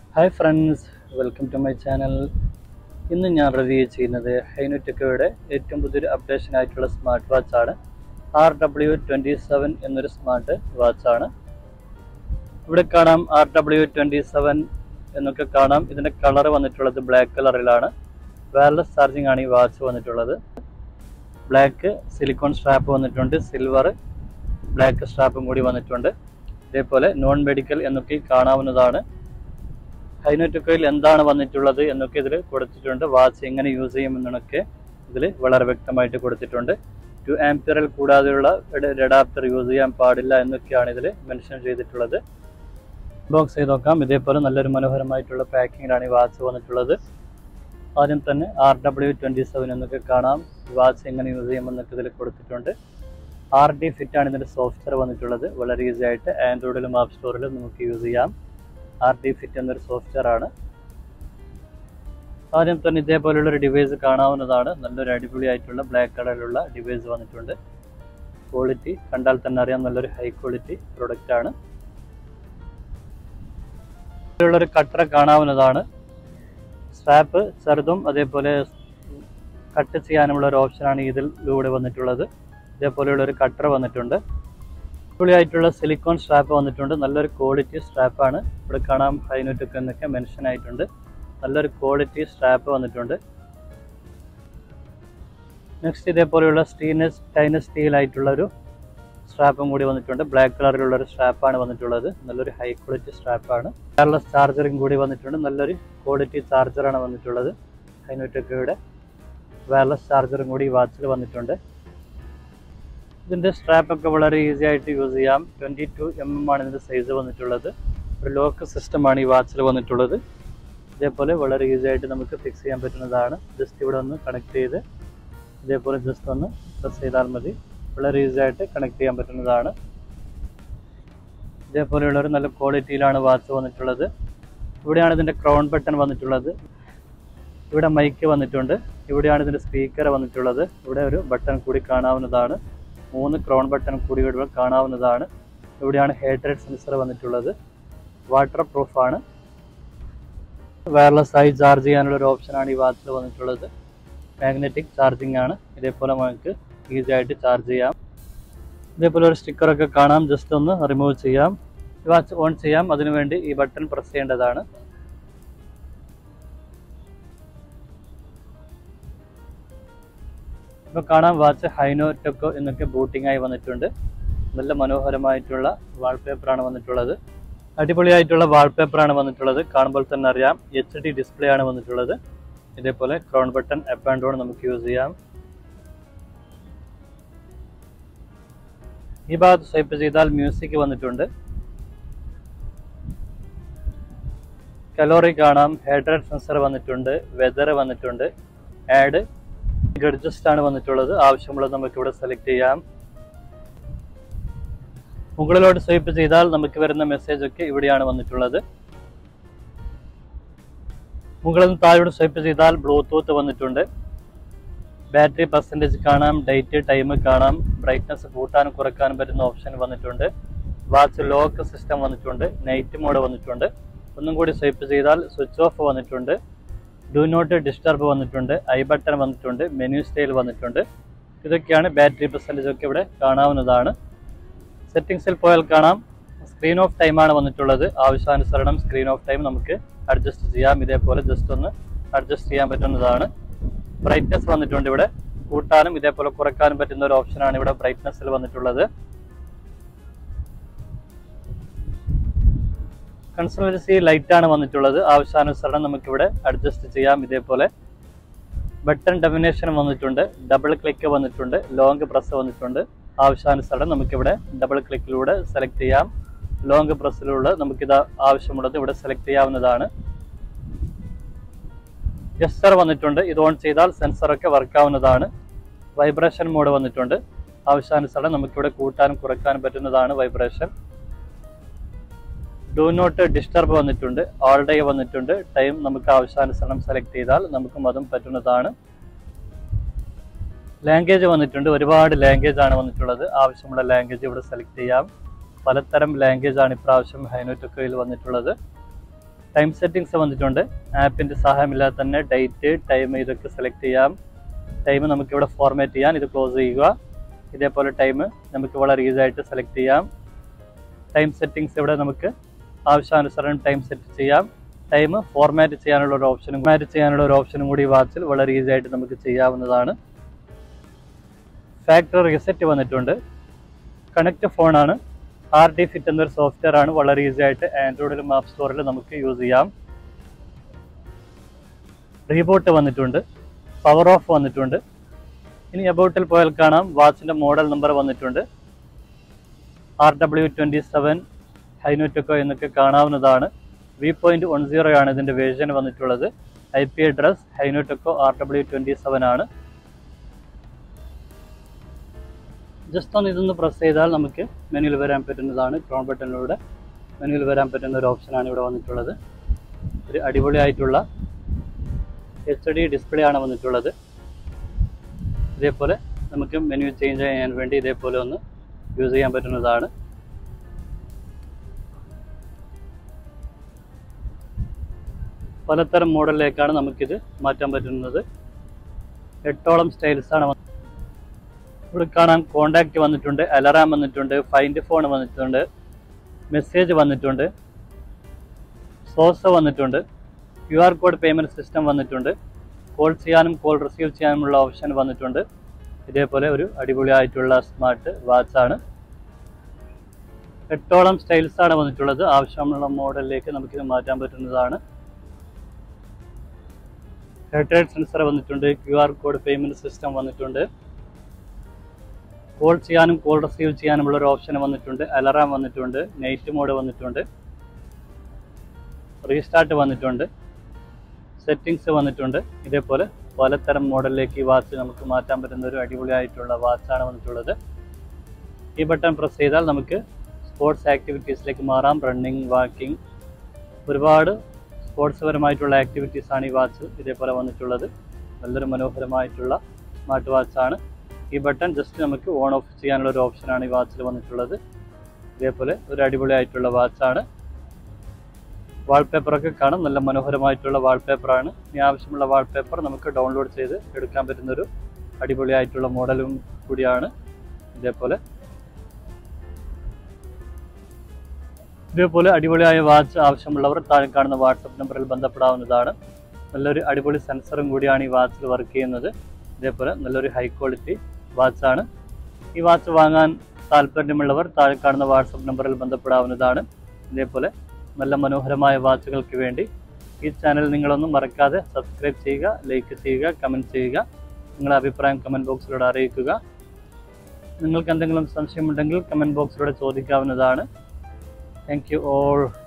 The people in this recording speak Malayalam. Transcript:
Hi friends welcome to my channel ഇന്ന് ഞാൻ റിവ്യൂ ചെയ്യുന്നത് ഹൈനുടെക്കയുടെ ഏറ്റവും പുതിയൊരു അപ്ഡേഷൻ ആയിട്ടുള്ള സ്മാർട്ട് വാച്ചാണ് ആർ ഡബ്ല്യു ട്വൻറ്റി സെവൻ എന്നൊരു സ്മാർട്ട് വാച്ചാണ് ഇവിടെ കാണാം ആർ ഡബ്ല്യു ട്വൻറ്റി സെവൻ എന്നൊക്കെ കാണാം ഇതിൻ്റെ കളർ വന്നിട്ടുള്ളത് ബ്ലാക്ക് കളറിലാണ് വയർലെസ് ചാർജിങ് ആണ് ഈ വാച്ച് വന്നിട്ടുള്ളത് ബ്ലാക്ക് സിലിക്കോൺ സ്ട്രാപ്പ് വന്നിട്ടുണ്ട് സിൽവർ ബ്ലാക്ക് സ്ട്രാപ്പും കൂടി വന്നിട്ടുണ്ട് ഇതേപോലെ നോൺ മെഡിക്കൽ എന്നൊക്കെ കാണാവുന്നതാണ് ഹൈനോറ്റുക്കയിൽ എന്താണ് വന്നിട്ടുള്ളത് എന്നൊക്കെ ഇതിൽ കൊടുത്തിട്ടുണ്ട് വാച്ച് എങ്ങനെ യൂസ് ചെയ്യുമെന്നൊക്കെ ഇതിൽ വളരെ വ്യക്തമായിട്ട് കൊടുത്തിട്ടുണ്ട് ടു ആംപിയറിൽ കൂടാതെയുള്ള അഡാപ്റ്റർ യൂസ് ചെയ്യാൻ പാടില്ല എന്നൊക്കെയാണ് ഇതിൽ മെൻഷൻ ചെയ്തിട്ടുള്ളത് ബോക്സ് ചെയ്ത് നോക്കാം ഇതേപോലെ നല്ലൊരു മനോഹരമായിട്ടുള്ള പാക്കിങ്ങിലാണ് ഈ വാച്ച് വന്നിട്ടുള്ളത് ആദ്യം തന്നെ ആർ ഡബ്ല്യു ട്വൻറ്റി സെവൻ എന്നൊക്കെ കാണാം വാച്ച് എങ്ങനെ യൂസ് ചെയ്യുമെന്നൊക്കെ ഇതിൽ കൊടുത്തിട്ടുണ്ട് ആർ ഡി ഫിറ്റ് ആണ് ഇതിൻ്റെ സോഫ്റ്റ്വെയർ വന്നിട്ടുള്ളത് വളരെ ഈസി ആയിട്ട് ആൻഡ്രോയിഡിലും ആപ്പ് സ്റ്റോറിലും നമുക്ക് യൂസ് ചെയ്യാം ആർ ഡി ഫിറ്റ് എന്നൊരു സോഫ്റ്റ്വെയർ ആണ് ആദ്യം തന്നെ ഇതേപോലെയുള്ള ഒരു ഡിവൈസ് കാണാവുന്നതാണ് നല്ലൊരു അടിപൊളിയായിട്ടുള്ള ബ്ലാക്ക് കളറിലുള്ള ഡിവൈസ് വന്നിട്ടുണ്ട് ക്വാളിറ്റി കണ്ടാൽ തന്നെ അറിയാം നല്ലൊരു ഹൈ ക്വാളിറ്റി പ്രൊഡക്റ്റ് ആണ് ഒരു കട്ടർ കാണാവുന്നതാണ് സ്ട്രാപ്പ് ചെറുതും അതേപോലെ കട്ട് ചെയ്യാനുമുള്ള ഒരു ഓപ്ഷനാണ് ഇതിലൂടെ വന്നിട്ടുള്ളത് ഇതേപോലെയുള്ള ഒരു കട്ടർ വന്നിട്ടുണ്ട് അടിപൊളിയായിട്ടുള്ള സിലിക്കോൺ സ്ട്രാപ്പ് വന്നിട്ടുണ്ട് നല്ലൊരു ക്വാളിറ്റി സ്ട്രാപ്പാണ് ഇവിടെ കാണാം ഹൈനോറ്റൊക്കെ എന്നൊക്കെ മെൻഷൻ ആയിട്ടുണ്ട് നല്ലൊരു ക്വാളിറ്റി സ്ട്രാപ്പ് വന്നിട്ടുണ്ട് നെക്സ്റ്റ് ഇതേപോലെയുള്ള സ്റ്റീനസ് ടൈനസ് സ്റ്റീൽ ആയിട്ടുള്ള ഒരു സ്ട്രാപ്പും കൂടി വന്നിട്ടുണ്ട് ബ്ലാക്ക് കളറിലുള്ള ഒരു സ്ട്രാപ്പാണ് വന്നിട്ടുള്ളത് നല്ലൊരു ഹൈ ക്വാളിറ്റി സ്ട്രാപ്പാണ് വയർലെസ് ചാർജറും കൂടി വന്നിട്ടുണ്ട് നല്ലൊരു ക്വാളിറ്റി ചാർജറാണ് വന്നിട്ടുള്ളത് ഹൈനോറ്റൊക്കെയുടെ വയർലെസ് ചാർജറും കൂടി ഈ വാച്ചിൽ വന്നിട്ടുണ്ട് ഇതിൻ്റെ സ്ട്രാപ്പൊക്കെ വളരെ ഈസി ആയിട്ട് യൂസ് ചെയ്യാം ട്വൻറ്റി ടു എം എം ആണ് ഇതിൻ്റെ സൈസ് വന്നിട്ടുള്ളത് ഒരു ലോക്ക് സിസ്റ്റമാണ് ഈ വാച്ചിൽ വന്നിട്ടുള്ളത് ഇതേപോലെ വളരെ ഈസി ആയിട്ട് നമുക്ക് ഫിക്സ് ചെയ്യാൻ പറ്റുന്നതാണ് ജസ്റ്റ് ഇവിടെ ഒന്ന് കണക്ട് ചെയ്ത് ഇതേപോലെ ജസ്റ്റ് ഒന്ന് പ്രസ് ചെയ്താൽ മതി വളരെ ഈസി ആയിട്ട് കണക്ട് ചെയ്യാൻ പറ്റുന്നതാണ് ഇതേപോലെയുള്ള ഒരു നല്ല ക്വാളിറ്റിയിലാണ് വാച്ച് വന്നിട്ടുള്ളത് ഇവിടെയാണ് ഇതിൻ്റെ ക്രൗൺ ബട്ടൺ വന്നിട്ടുള്ളത് ഇവിടെ മൈക്ക് വന്നിട്ടുണ്ട് ഇവിടെയാണ് ഇതിൻ്റെ സ്പീക്കർ വന്നിട്ടുള്ളത് ഇവിടെ ഒരു ബട്ടൺ കൂടി കാണാവുന്നതാണ് മൂന്ന് ക്രൗൺ ബട്ടൺ കൂടി ഇവിടെ കാണാവുന്നതാണ് ഇവിടെയാണ് ഹെഡ് റേറ്റ് സെൻസർ വന്നിട്ടുള്ളത് വാട്ടർ പ്രൂഫാണ് വയർലെസ് ആയി ചാർജ് ചെയ്യാനുള്ള ഒരു ഓപ്ഷനാണ് ഈ വാച്ചിൽ വന്നിട്ടുള്ളത് മാഗ്നറ്റിക് ചാർജിങ് ആണ് ഇതേപോലെ നമുക്ക് ഈസി ആയിട്ട് ചാർജ് ചെയ്യാം ഇതേപോലെ ഒരു സ്റ്റിക്കറൊക്കെ കാണാം ജസ്റ്റ് ഒന്ന് റിമൂവ് ചെയ്യാം ഈ വാച്ച് ഓൺ ചെയ്യാം അതിനുവേണ്ടി ഈ ബട്ടൺ പ്രസ് ചെയ്യേണ്ടതാണ് ഇപ്പോൾ കാണാം വാച്ച് ഹൈനോ ടെക്കോ എന്നൊക്കെ ബൂട്ടിംഗ് ആയി വന്നിട്ടുണ്ട് നല്ല മനോഹരമായിട്ടുള്ള വാൾപേപ്പറാണ് വന്നിട്ടുള്ളത് അടിപൊളിയായിട്ടുള്ള വാൾപേപ്പറാണ് വന്നിട്ടുള്ളത് കാണുമ്പോൾ തന്നെ അറിയാം എച്ച് ഡി ഡിസ്പ്ലേ ആണ് വന്നിട്ടുള്ളത് ഇതേപോലെ crown button up and down നമുക്ക് യൂസ് ചെയ്യാം ഈ ഭാഗത്ത് സ്വൈപ്പ് ചെയ്താൽ മ്യൂസിക് വന്നിട്ടുണ്ട് കലോറി കാണാം ഹെഡ് റേറ്റ് സെൻസർ വന്നിട്ടുണ്ട് വെതർ വന്നിട്ടുണ്ട് ആഡ് ഗഡ്ജസ്റ്റ് ആണ് വന്നിട്ടുള്ളത് ആവശ്യമുള്ളത് നമുക്ക് ഇവിടെ സെലക്ട് ചെയ്യാം മുകളിലോട്ട് സ്വൈപ്പ് ചെയ്താൽ നമുക്ക് വരുന്ന മെസ്സേജ് ഒക്കെ ഇവിടെയാണ് വന്നിട്ടുള്ളത് മുകളിൽ നിന്ന് താഴോട്ട് സ്വൈപ്പ് ചെയ്താൽ ബ്ലൂടൂത്ത് വന്നിട്ടുണ്ട് ബാറ്ററി പെർസെൻറ്റേജ് കാണാം ഡേറ്റ് ടൈം കാണാം ബ്രൈറ്റ്നസ് കൂട്ടാനും കുറക്കാനും പറ്റുന്ന ഓപ്ഷൻ വന്നിട്ടുണ്ട് വാച്ച് ലോക്ക് സിസ്റ്റം വന്നിട്ടുണ്ട് നൈറ്റ് മോഡ് വന്നിട്ടുണ്ട് ഒന്നും കൂടി സ്വൈപ്പ് ചെയ്താൽ സ്വിച്ച് ഓഫ് വന്നിട്ടുണ്ട് ഡു നോട്ട് ഡിസ്റ്റർബ് വന്നിട്ടുണ്ട് ഐ ബട്ടൺ വന്നിട്ടുണ്ട് മെനു സ്റ്റൈൽ വന്നിട്ടുണ്ട് ഇതൊക്കെയാണ് ബാറ്ററി പെർസെൻറ്റേജ് ഒക്കെ ഇവിടെ കാണാവുന്നതാണ് സെറ്റിങ്സിൽ പോയാൽ കാണാം സ്ക്രീൻ ഓഫ് ടൈം ആണ് വന്നിട്ടുള്ളത് ആവശ്യാനുസരണം സ്ക്രീൻ ഓഫ് ടൈം നമുക്ക് അഡ്ജസ്റ്റ് ചെയ്യാം ഇതേപോലെ ജസ്റ്റ് ഒന്ന് അഡ്ജസ്റ്റ് ചെയ്യാൻ പറ്റുന്നതാണ് ബ്രൈറ്റ്നസ് വന്നിട്ടുണ്ട് ഇവിടെ കൂട്ടാനും ഇതേപോലെ കുറക്കാനും പറ്റുന്ന ഒരു ഓപ്ഷനാണ് ഇവിടെ ബ്രൈറ്റ്നസ്സിൽ വന്നിട്ടുള്ളത് കൺസൾട്ടൻസി ലൈറ്റ് ആണ് വന്നിട്ടുള്ളത് ആവശ്യാനുസരണം നമുക്കിവിടെ അഡ്ജസ്റ്റ് ചെയ്യാം ഇതേപോലെ ബട്ടൺ ഡെമിനേഷൻ വന്നിട്ടുണ്ട് ഡബിൾ ക്ലിക്ക് വന്നിട്ടുണ്ട് ലോങ് പ്രസ് വന്നിട്ടുണ്ട് ആവശ്യാനുസരണം നമുക്കിവിടെ ഡബിൾ ക്ലിക്കിലൂടെ സെലക്ട് ചെയ്യാം ലോങ് പ്രസ്സിലൂടെ നമുക്കിത് ആവശ്യമുള്ളത് ഇവിടെ സെലക്ട് ചെയ്യാവുന്നതാണ് ജസ്റ്റർ വന്നിട്ടുണ്ട് ഇത് ഓൺ ചെയ്താൽ സെൻസറൊക്കെ വർക്ക് ആവുന്നതാണ് വൈബ്രേഷൻ മോഡ് വന്നിട്ടുണ്ട് ആവശ്യാനുസരണം നമുക്കിവിടെ കൂട്ടാനും കുറക്കാനും പറ്റുന്നതാണ് വൈബ്രേഷൻ ഡു നോട്ട് ഡിസ്റ്റർബ് വന്നിട്ടുണ്ട് ഓൾ ഡേ വന്നിട്ടുണ്ട് ടൈം നമുക്ക് ആവശ്യാനുസരണം സെലക്ട് ചെയ്താൽ നമുക്കും അതും പറ്റുന്നതാണ് ലാംഗ്വേജ് വന്നിട്ടുണ്ട് ഒരുപാട് ലാംഗ്വേജ് ആണ് വന്നിട്ടുള്ളത് ആവശ്യമുള്ള ലാംഗ്വേജ് ഇവിടെ സെലക്ട് ചെയ്യാം പലതരം ലാംഗ്വേജ് ആണ് ഇപ്രാവശ്യം ഹൈനോറ്റൊക്കയിൽ വന്നിട്ടുള്ളത് ടൈം സെറ്റിങ്സ് വന്നിട്ടുണ്ട് ആപ്പിൻ്റെ സഹായമില്ലാതെ തന്നെ ഡേറ്റ് ടൈം ഇതൊക്കെ സെലക്ട് ചെയ്യാം ടൈം നമുക്ക് ഇവിടെ ഫോർമാറ്റ് ചെയ്യാൻ ഇത് ക്ലോസ് ചെയ്യുക ഇതേപോലെ ടൈം നമുക്ക് വളരെ ഈസി ആയിട്ട് സെലക്ട് ചെയ്യാം ടൈം സെറ്റിങ്സ് ഇവിടെ നമുക്ക് ആവശ്യാനുസരണം ടൈം സെറ്റ് ചെയ്യാം ടൈം ഫോർമാറ്റ് ചെയ്യാനുള്ള ഒരു ഓപ്ഷനും ഫോർമാറ്റ് ചെയ്യാനുള്ള ഒരു ഓപ്ഷനും കൂടി വാച്ചിൽ വളരെ ഈസി ആയിട്ട് നമുക്ക് ചെയ്യാവുന്നതാണ് ഫാക്ടറി റിസെറ്റ് വന്നിട്ടുണ്ട് കണക്ട് ഫോണാണ് ആർ ഡി ഫിറ്റ് എന്നൊരു സോഫ്റ്റ്വെയർ ആണ് വളരെ ഈസി ആയിട്ട് ആൻഡ്രോയിഡിലും ആപ്പ് സ്റ്റോറിലും നമുക്ക് യൂസ് ചെയ്യാം റീബോട്ട് വന്നിട്ടുണ്ട് പവർ ഓഫ് വന്നിട്ടുണ്ട് ഇനി അബൌട്ടിൽ പോയാൽ കാണാം വാച്ചിൻ്റെ മോഡൽ നമ്പർ വന്നിട്ടുണ്ട് ആർ ഡബ്ല്യു ട്വൻറ്റി സെവൻ ഹൈനോറ്റൊക്കോ എന്നൊക്കെ കാണാവുന്നതാണ് വി പോയിന്റ് വൺ സീറോ ആണ് ഇതിൻ്റെ വേർഷൻ വന്നിട്ടുള്ളത് ഐ പി അഡ്രസ് ഹൈനോറ്റൊക്കോ ആർ ഡബ്ല്യു ട്വൻറ്റി സെവൻ ആണ് ജസ്റ്റ് ഒന്ന് ഇതൊന്ന് പ്രസ് ചെയ്താൽ നമുക്ക് മെനുവിൽ വരാൻ പറ്റുന്നതാണ് ക്രോൺ ബട്ടണിലൂടെ മെനുവിൽ വരാൻ പറ്റുന്ന ഒരു ഓപ്ഷനാണ് ഇവിടെ വന്നിട്ടുള്ളത് ഒരു അടിപൊളിയായിട്ടുള്ള എച്ച് ഡി ഡിസ്പ്ലേ ആണ് വന്നിട്ടുള്ളത് ഇതേപോലെ നമുക്ക് മെനു ചേഞ്ച് ചെയ്യാൻ വേണ്ടി ഇതേപോലെ ഒന്ന് യൂസ് ചെയ്യാൻ പറ്റുന്നതാണ് പലതരം മോഡലിലേക്കാണ് നമുക്കിത് മാറ്റാൻ പറ്റുന്നത് എട്ടോളം സ്റ്റൈൽസ് ആണ് വന്നത്. ഇവിടെ കാണാൻ കോണ്ടാക്ട് വന്നിട്ടുണ്ട് അലറാം വന്നിട്ടുണ്ട് ഫൈൻഡ് ഫോൺ വന്നിട്ടുണ്ട് മെസ്സേജ് വന്നിട്ടുണ്ട് സോഴ്സ് വന്നിട്ടുണ്ട് Q R code payment system വന്നിട്ടുണ്ട് കോൾ ചെയ്യാനും കോൾ റിസീവ് ചെയ്യാനുമുള്ള ഓപ്ഷൻ വന്നിട്ടുണ്ട് ഇതേപോലെ ഒരു അടിപൊളിയായിട്ടുള്ള സ്മാർട്ട് വാച്ചാണ് എട്ടോളം സ്റ്റൈൽസ് ആണ് വന്നിട്ടുള്ളത് ആവശ്യമുള്ള മോഡലിലേക്ക് നമുക്കിത് മാറ്റാൻ പറ്റുന്നതാണ് ഹെഡ് സെൻസർ വന്നിട്ടുണ്ട് Q R code payment system വന്നിട്ടുണ്ട് കോൾ ചെയ്യാനും കോൾ റിസീവ് ചെയ്യാനുമുള്ള ഒരു ഓപ്ഷൻ വന്നിട്ടുണ്ട് അലറാം വന്നിട്ടുണ്ട് നൈറ്റ് മോഡ് വന്നിട്ടുണ്ട് റീസ്റ്റാർട്ട് വന്നിട്ടുണ്ട് സെറ്റിങ്സ് വന്നിട്ടുണ്ട് ഇതേപോലെ പലതരം മോഡലിലേക്ക് ഈ വാച്ച് നമുക്ക് മാറ്റാൻ പറ്റുന്ന ഒരു അടിപൊളിയായിട്ടുള്ള വാച്ചാണ് വന്നിട്ടുള്ളത് ഈ ബട്ടൺ പ്രസ് ചെയ്താൽ നമുക്ക് സ്പോർട്സ് ആക്ടിവിറ്റീസിലേക്ക് മാറാം റണ്ണിങ് വാക്കിംഗ് ഒരുപാട് സ്പോർട്സ് പരമായിട്ടുള്ള ആക്ടിവിറ്റീസ് ആണ് ഈ വാച്ച് ഇതേപോലെ വന്നിട്ടുള്ളത് നല്ലൊരു മനോഹരമായിട്ടുള്ള സ്മാർട്ട് വാച്ചാണ് ഈ ബട്ടൺ ജസ്റ്റ് നമുക്ക് ഓൺ ഓഫ് ചെയ്യാനുള്ള ഒരു ഓപ്ഷനാണ് ഈ വാച്ചിൽ വന്നിട്ടുള്ളത് ഇതേപോലെ ഒരു അടിപൊളിയായിട്ടുള്ള വാച്ചാണ് വാൾപേപ്പറൊക്കെ കാണാം നല്ല മനോഹരമായിട്ടുള്ള വാൾപേപ്പറാണ് ഇനി ആവശ്യമുള്ള വാൾപേപ്പർ നമുക്ക് ഡൗൺലോഡ് ചെയ്ത് എടുക്കാൻ പറ്റുന്നൊരു അടിപൊളിയായിട്ടുള്ള മോഡലും കൂടിയാണ് ഇതേപോലെ ഇതേപോലെ അടിപൊളിയായ വാച്ച് ആവശ്യമുള്ളവർ താഴെ കാണുന്ന വാട്സപ്പ് നമ്പറിൽ ബന്ധപ്പെടാവുന്നതാണ് നല്ലൊരു അടിപൊളി സെൻസറും കൂടിയാണ് ഈ വാച്ചിൽ വർക്ക് ചെയ്യുന്നത് ഇതേപോലെ നല്ലൊരു ഹൈ ക്വാളിറ്റി വാച്ചാണ് ഈ വാച്ച് വാങ്ങാൻ താല്പര്യമുള്ളവർ താഴെ കാണുന്ന വാട്സപ്പ് നമ്പറിൽ ബന്ധപ്പെടാവുന്നതാണ് ഇതേപോലെ നല്ല മനോഹരമായ വാച്ചുകൾക്ക് വേണ്ടി ഈ ചാനൽ നിങ്ങളൊന്നും മറക്കാതെ സബ്സ്ക്രൈബ് ചെയ്യുക ലൈക്ക് ചെയ്യുക കമൻറ്റ് ചെയ്യുക നിങ്ങളുടെ അഭിപ്രായം കമൻറ്റ് ബോക്സിലൂടെ അറിയിക്കുക നിങ്ങൾക്ക് എന്തെങ്കിലും സംശയമുണ്ടെങ്കിൽ കമൻറ്റ് ബോക്സിലൂടെ ചോദിക്കാവുന്നതാണ് താങ്ക് യു ഓൾ